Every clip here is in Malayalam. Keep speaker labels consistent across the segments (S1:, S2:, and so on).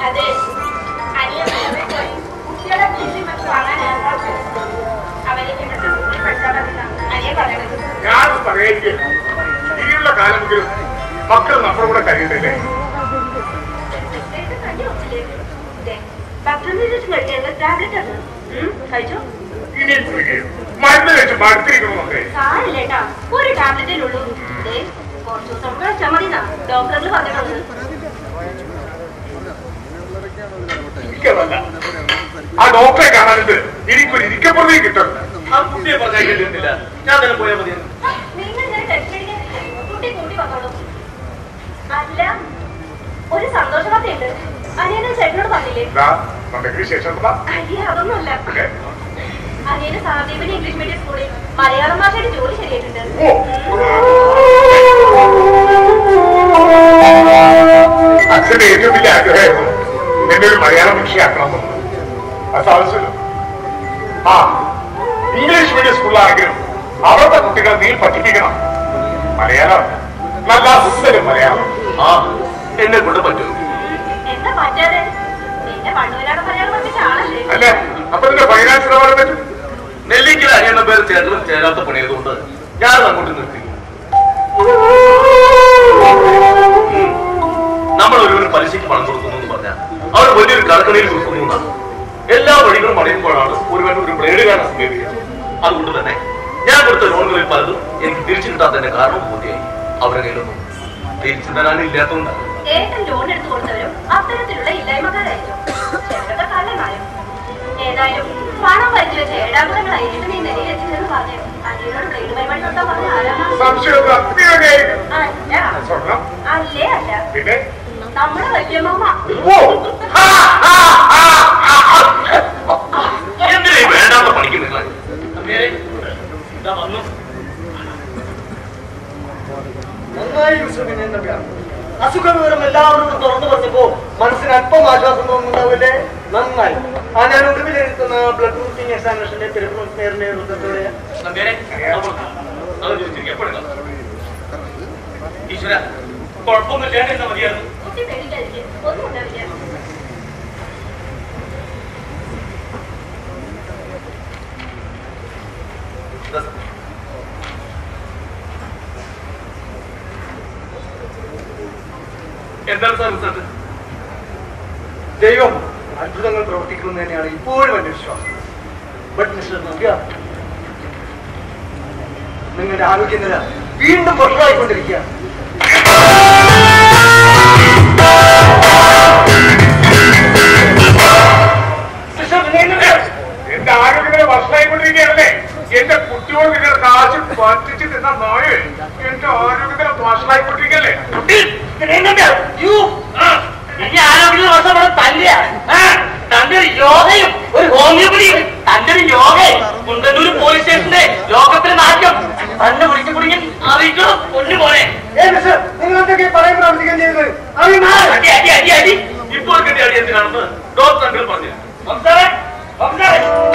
S1: അതെ അനിയൻ കുട്ടികളെ ഫീസിൽ മറ്റും വാങ്ങാനാണ് അവരെ ഇവിടുത്തെ സ്കൂളിൽ പഠിച്ചാൽ മതി അനിയൻ പറയണത്
S2: ഞാൻ പറയുകയാണ് ഇനിയുള്ള കാലമെങ്കിലും മക്കൾ നമ്മുടെ കൂടെ കഴിയണ്ടല്ലേ
S1: ഡോക്ടറിന്റെ ചുറ്റും കഴിക്കേണ്ട ടാബ്ലറ്റ് ആണ് ഉം, കഴിച്ചോ
S2: ഇനി ഗുളികയോ? മരുന്ന് കഴിച്ച് മടുത്തിരിക്കണമെന്നൊക്കെ
S1: സാരില്ലേട്ടാ ഒരു ടാബ്ലറ്റേ ഉള്ളൂ ദേ, കുറച്ച് ദിവസം കഴിച്ചാൽ മതി ഡോക്ടറിൽ പറഞ്ഞിട്ടുണ്ട്
S2: എനിക്കതല്ല ആ ഡോക്ടറെ കാണാനിട്ട് എനിക്കൊരു ഇരിക്കപ്പുറത്തേ കിട്ടും
S3: ആ കുട്ടിയെ പറഞ്ഞാൽ കേട്ടിരുന്നില്ല ഞാൻ തന്നെ പോയാൽ മതി
S1: നിങ്ങൾ ഇങ്ങനെ ടെൻഷൻ അടിക്കാൻ കുട്ടി കൂട്ടി വന്നോളൂ അല്ല ഒരു സന്തോഷ വാർത്തയുണ്ട് അനിയനെ ചേട്ടനോട് പറഞ്ഞില്ലേ
S2: എന്താ നമ്മുടെ ശേഷം എന്താ?
S1: അയ്യേ അതൊന്നുമല്ല
S2: പിന്നെ?
S1: അനിയന് സാദീപിന് ഇംഗ്ലീഷ് മീഡിയം സ്കൂളിൽ മലയാളം ഭാഷയുടെ ജോലി ശരിയായിട്ടുണ്ട്
S2: ഓ. അച്ഛന്റെ ഏറ്റവും വലിയ ആഗ്രഹമായിരുന്നു എന്നെ ഒരു മലയാളം ഭാഷയാക്കണമെന്ന് അത് സാധിച്ചല്ലോ ആ ഇംഗ്ലീഷ് മീഡിയം സ്കൂളിലാണെങ്കിലും അവിടുത്തെ കുട്ടികളെ നീ പഠിപ്പിക്കണം മലയാളം നല്ല സുന്ദരം മലയാളം
S3: ആ എന്നെ കൊണ്ട് പറ്റും
S1: എന്താ പറ്റാതെ നിന്നെ പണ്ടുവരാണ് മലയാളം പഠിപ്പിച്ച ആളല്ലേ
S2: അല്ലേ അപ്പൊ നിന്റെ ഫൈനാൻസ് ഇടപാട് പറ്റും
S3: നെല്ലിക്കൽ അനിയെന്ന പേര് ചേട്ടനും ചേരാത്ത പണിയതുകൊണ്ട് ഞാൻ അങ്ങോട്ട് നിർത്തി ഉം. നമ്മൾ ഒരുവന് പലിശയ്ക്ക് പണം കൊടുക്കുന്നു എന്ന് പറഞ്ഞാൽ അവർ വലിയൊരു കടക്കണിയിൽ കൊടുക്കുന്നു എന്നാണ് എല്ലാ വഴികളും അടയുമ്പോഴാണ് ഒരുവൻ ഒരു ബ്ലേഡ് കാണാൻ സമീപിക്കുക അതുകൊണ്ട് തന്നെ ഞാൻ കൊടുത്ത ലോണുകളിൽ പലതും എനിക്ക് തിരിച്ചു കിട്ടാത്തതിന്റെ കാരണം ബോധ്യമായി അവരുടെ കയ്യിലൊന്നും തിരിച്ചു തരാനും ഇല്ലാത്തതുകൊണ്ടാണ്
S1: ഏട്ടൻ ലോൺ എടുത്തു കൊടുത്തവരും അത്തരത്തിലുള്ള ഇല്ലായ്മക്കാരായിരിക്കും ചിലരുടെ കള്ളന്മാരും ഏതായാലും പണം പരിചയ വെച്ച ഏഴാമതങ്ങളായിരിക്കും നീ നിലയിൽ എത്തിച്ചെന്ന് പറഞ്ഞു അനിയനോട് ബ്ലേഡ് പരിപാടി നടത്താൻ പറഞ്ഞ ആരാണ്
S2: സംശയം അത്രയൊക്കെയായിരിക്കും
S1: അല്ല
S2: സ്വർണം
S1: അല്ലേ അല്ല
S2: പിന്നെ
S1: നമ്മുടെ വല്യമ്മ
S2: ഓ ഹാ, ഹാ, ഹാ, ഹാ, ഹാ.
S3: എന്തിനാ ഈ വേണ്ടാത്ത പണിക്ക് നിങ്ങൾ ഇതാ വന്നു
S4: നന്നായി വിശ്രമിക്കുന്ന നമ്പ്യാർ അസുഖ വിവരം എല്ലാവരോടും തുറന്നു പറഞ്ഞപ്പോ മനസ്സിന് അല്പം ആശ്വാസം തോന്നുന്നുണ്ടാവില്ലേ നന്നായി ആ ഞാൻ ഒടുവിൽ എഴുതുന്ന ബ്ലഡ് ഗ്രൂപ്പിംഗ് എക്സാമിനേഷന്റെ പേരിന്റെ നേതൃത്വത്തോടെ
S3: നമ്പ്യാരെ, അപ്പോൾ അത് ചോദിച്ചിരിക്കുക. എപ്പോഴെല്ലാം? ഈശ്വര കുഴപ്പമൊന്നുമില്ലാണ്ട് എന്നാ മതിയായിരുന്നു
S1: കുട്ടി പേടിക്കാതിരിക്കും ഒന്നും ഉണ്ടാവില്ല
S3: ഇതാ. എന്താണ് സാർ റിസൾട്ട്
S4: ദൈവം അത്ഭുതങ്ങൾ പ്രവർത്തിക്കുന്നു തന്നെയാണ് ഇപ്പോഴും എന്റെ വിശ്വാസം ബട്ട് മിസ്റ്റർ നമ്പ്യാർ നിങ്ങളുടെ ആരോഗ്യനില വീണ്ടും വഷളായിക്കൊണ്ടിരിക്കുകയാണ് മിസ്റ്റർ നമ്പ്യാർ,
S2: എന്റെ ആരോഗ്യത്തിന് വഷളായിക്കൊണ്ടിരിക്കുകയാണല്ലേ എന്റെ കുട്ടിയോട് നിങ്ങൾ കാശ് പറ്റിച്ച് തിന്ന നോയേ എന്റെ ആരോഗ്യത്തിന് വഷളായിക്കൊണ്ടിരിക്കല്ലേ
S4: യു
S5: ഈ ആരോഗ്യ വർഷം ഇവിടെ തല്ല തന്റെ ഒരു യോഗയും ഒരു ഹോമിയോപ്പതിയും തന്റെ ഒരു യോഗയും കുണ്ടന്നൂർ പോലീസ് സ്റ്റേഷന്റെ യോഗത്തിന് നാട്യം തന്നെ വിളിച്ചു കുടുങ്ങി അറിയിക്കണം കൊണ്ടു പോനെ
S4: ഏ മിസ്റ്റർ നിങ്ങൾ എന്തൊക്കെ പറയുമ്പോൾ അധികം ചെയ്തത് അറിയുന്ന
S5: അടി അടി അടി അടി
S3: ഇപ്പോൾ കിട്ടിയ അടി എന്തിനാണെന്ന് ഡോക്ടർ അങ്കിൾ പറഞ്ഞു
S5: സംസാരേ സംസാരേ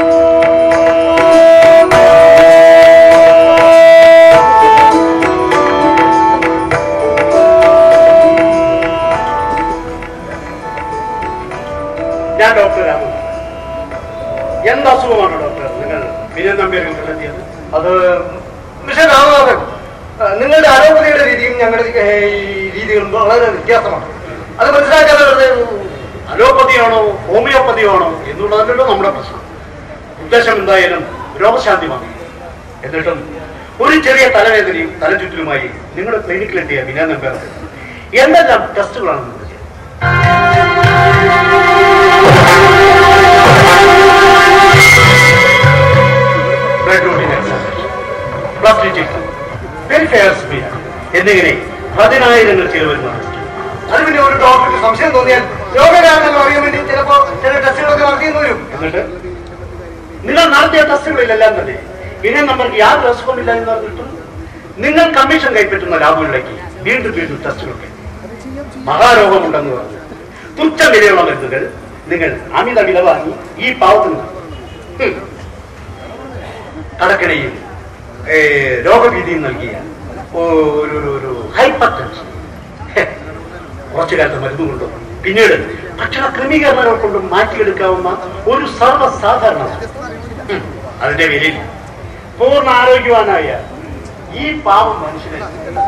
S4: ഞാൻ ഡോക്ടർ രാമു എന്ത് അസുഖമാണ് ഡോക്ടർ നിങ്ങൾ വിജയൻ നമ്പ്യാരിൽ കണ്ടെത്തിയത് അത് മിസ്റ്റർ രാമനാഥൻ ആ, നിങ്ങളുടെ ആരോഗ്യയുടെ രീതിയും ഞങ്ങളുടെ ഏ, ഈ രീതികളും വളരെ വ്യത്യാസമാണ് അത് മനസ്സിലാക്കാതെ വെറുതെ
S6: അലോപ്പതിയാണോ ഹോമിയോപ്പതിയാണോ എന്നുള്ളതല്ലോ നമ്മുടെ പ്രശ്നം ഉദ്ദേശം എന്തായാലും രോഗശാന്തി മതി എന്നിട്ടും ഒരു ചെറിയ തലവേദനയും തലചുറ്റലുമായി നിങ്ങളുടെ ക്ലിനിക്കിലെത്തിയ വിനയ നമ്പ്യാർക്ക് എന്തെല്ലാം ടെസ്റ്റുകളാണ് നിങ്ങൾ ചെയ്യുന്നത് blood routine examination plastic check വെരിഫയർസ് ബിയർ എന്നിങ്ങനെ പതിനായിരങ്ങൾ ചില വരുന്നതാണ്
S4: അത് പിന്നെ ഒരു ഡോക്ടർക്ക് സംശയം തോന്നിയാൽ രോഗകാരണം അറിയാൻ വേണ്ടി ചിലപ്പോ ചില ടെസ്റ്റുകളൊക്കെ നടത്തിയെന്ന് വരും
S6: എന്നിട്ട് നിങ്ങൾ നടത്തിയ ടെസ്റ്റുകളിലെല്ലാം തന്നെ വിനയ നമ്പർക്ക് യാതൊരു അസുഖമില്ല എന്ന് പറഞ്ഞിട്ടും നിങ്ങൾ കമ്മീഷൻ കൈപ്പറ്റുന്ന ലാബുകളിലേക്ക് വീണ്ടും വീണ്ടും ടെസ്റ്റുകൾ കയറ്റി. മഹാരോഗമുണ്ടെന്ന് പറഞ്ഞു തുച്ഛ വിലയുള്ള മരുന്നുകൾ നിങ്ങൾ അമിത വില വാങ്ങി ഈ പാവത്തിന് നൽകി. ഹും. കടക്കണയും ഏ, രോഗഭീതിയും നൽകിയ ഒരു ഒരു- ഒരു ഹൈപ്പർ ടെൻഷൻ കുറച്ചു കാലത്ത് മരുന്ന് കൊണ്ടുവന്നു പിന്നീട് ഭക്ഷണ ക്രമീകരണങ്ങൾ കൊണ്ട് മാറ്റിയെടുക്കാവുന്ന ഒരു സർവ്വസാധാരണ ഉം, അതിന്റെ പേരിൽ പൂർണ്ണ ആരോഗ്യവാനായ ഈ പാവം മനുഷ്യനെ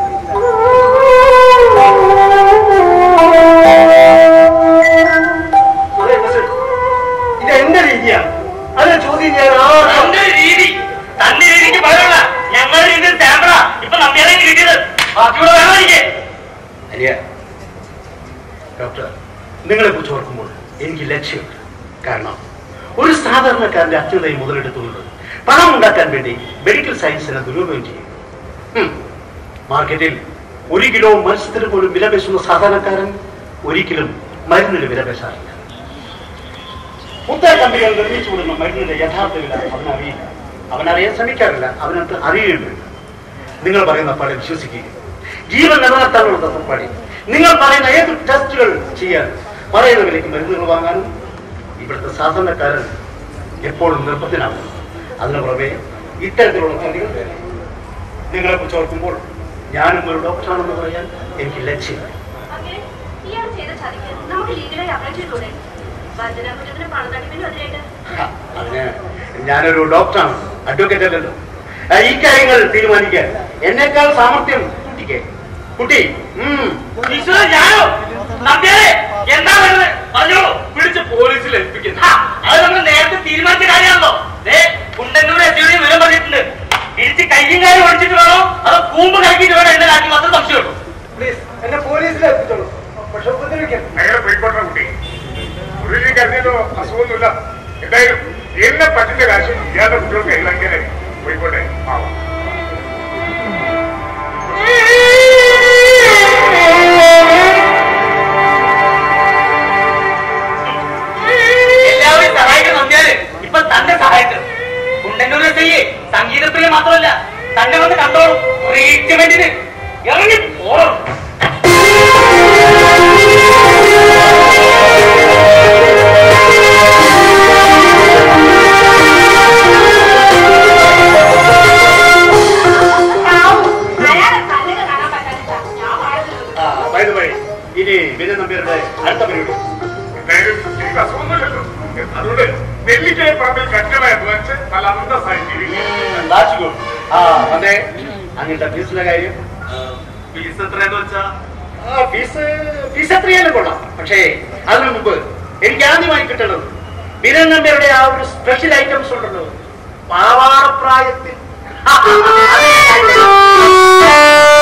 S6: അതെ, മിസ്റ്റർ, ഇത് എന്റെ രീതിയാണ് അത് ചോദ്യം ചെയ്യാൻ ആർക്കും
S5: തന്റെ രീതി തന്റെ രീതിക്ക് പകരമല്ല ഞങ്ങളുടെ രീതിയിൽ സാമ്പിളാ ഇപ്പൊ നമ്മളുടെ കിട്ടിയത് ബാക്കിയുള്ള വേണം എനിക്ക്
S6: അനിയ ഡോക്ടർ നിങ്ങളെ കുറിച്ച് ഓർക്കുമ്പോൾ എനിക്ക് ലക്ഷ്യമുണ്ട് കാരണം ഒരു സാധാരണക്കാരന്റെ അത്യുതയം മുതലെടുത്തുകൊണ്ട് പണം ഉണ്ടാക്കാൻ വേണ്ടി മെഡിക്കൽ സയൻസിനെ ദുരുപയോഗം ചെയ്യും ഉം. മാർക്കറ്റിൽ ഒരു കിലോ മത്സ്യത്തിന് പോലും വില പേശുന്ന സാധാരണക്കാരൻ ഒരിക്കലും മരുന്നിന് വില പേശാറില്ല പുത്തൻ കമ്പനികൾ നിർമ്മിച്ചു കൊടുക്കുന്ന മരുന്നിന്റെ യഥാർത്ഥ വില അവനറിയില്ല അവനറിയാൻ ശ്രമിക്കാറില്ല അവനത് അറിയുകയുമില്ല നിങ്ങൾ പറയുന്ന പാടെ വിശ്വസിക്കുക ജീവൻ നിലനിർത്താനുള്ള തത്വപ്പാടി നിങ്ങൾ പറയുന്ന ഏത് ടെസ്റ്റുകൾ ചെയ്യാൻ പറയുന്ന വിലയ്ക്ക് മരുന്നുകൾ വാങ്ങാനും ഇവിടുത്തെ സാധാരണക്കാരൻ എപ്പോഴും നിർബന്ധനാകും അതിനു പുറമെ ഇത്തരത്തിലുള്ള പണികൾ വേണം നിങ്ങളെ കുറിച്ച് ഓർക്കുമ്പോൾ ഞാനും ഒരു ഡോക്ടറാണെന്ന് പറയാൻ എനിക്ക് ലക്ഷ്യമായി
S1: അങ്ങനെ ഇയാൾ ചെയ്ത ചതിക്ക് നമുക്ക് ലീഗലായി അപ്ലൈ ചെയ്തൂടെ വഞ്ചനാകുറ്റത്തിന് പണം തട്ടിപ്പിനും അതിനായിട്ട്
S6: ഹ, അതിന് ഞാനൊരു ഡോക്ടറാണ് അഡ്വക്കേറ്റ് അല്ലല്ലോ ആ, ഈ കാര്യങ്ങൾ തീരുമാനിക്കാൻ എന്നേക്കാൾ സാമർത്ഥ്യം കുട്ടിക്ക് കുട്ടി ഉം
S5: ഈശ്വര ഞാനോ നമ്പ്യാരെ എന്താ വേണ്ടത് പറഞ്ഞോളൂ
S3: പിടിച്ച് പോലീസിൽ ഏൽപ്പിക്കുന്നു
S5: ഹാ, അത് നമ്മൾ നേരത്തെ തീരുമാനിച്ച കാര്യമാണല്ലോ ദേ കുണ്ടന്നൂർ എസ് ഡിയുടെ വിവരം പറഞ്ഞിട്ടുണ്ട് തിരിച്ച് കയ്യും കാര്യം ഒഴിച്ചിട്ട് വേണോ അതോ കൂമ്പ് കഴിക്കിട്ട് വേണോ എന്റെ നാട്ടിൽ മാത്രം സംശയമുള്ളൂ
S4: പ്ലീസ് എന്നെ പോലീസിൽ എത്തിച്ചോളൂ പക്ഷെ ഉപദ്രവിക്കണം
S2: അങ്ങനെ പോയിക്കോട്ടെ കുട്ടി ഒരു കരുതിയല്ലോ അസുഖമൊന്നുമില്ല എന്തായാലും എന്നെ പറ്റുന്ന കാശ് ഇല്ലാത്ത കുട്ടികൾക്ക് കൈവാങ്ങിയാലേ പോയിക്കോട്ടെ പാവം
S5: എല്ലാവരും സഹായിക്കണം നമ്പ്യാര് ഇപ്പൊ തന്നെ സഹായിച്ചു കുണ്ടന്നൂർ എസ് ഐയെ സംഗീതത്തിന് മാത്രമല്ല തന്നെ വന്ന് കണ്ടോളും ട്രീറ്റ്മെന്റിന് ഇറങ്ങി പോണം
S1: അയാളെ കണ്ണിന് കാണാൻ പറ്റാനില്ല ഞാൻ പാടുന്നത്
S6: ആ, by the way, ഇനി വിനയ നമ്പ്യാരുടെ അടുത്ത പരിപാടി
S2: എന്തായാലും കുട്ടിക്ക് അസുഖമൊന്നുമില്ലല്ലോ അതുകൊണ്ട് നെല്ലിക്കയെ പറമ്പിൽ കറ്റമായി അധ്വാനിച്ച് നല്ല അന്തസ്സായി ജീവിക്കും
S6: That's good. ആ അതെ അങ്ങനത്തെ ഫീസിന്റെ കാര്യം
S3: ഫീസ് എത്രയെന്ന് വെച്ചാ
S6: ആ ഫീസ് ഫീസ് എത്രയായാലും കൊള്ളാം പക്ഷേ അതിനു മുമ്പ് എനിക്ക് ആദ്യമായി കിട്ടേണ്ടത് വിനയ നമ്പ്യാരുടെ ആ ഒരു സ്പെഷ്യൽ ഐറ്റംസ് ഉണ്ടല്ലോ പാവാടപ്രായത്തിൽ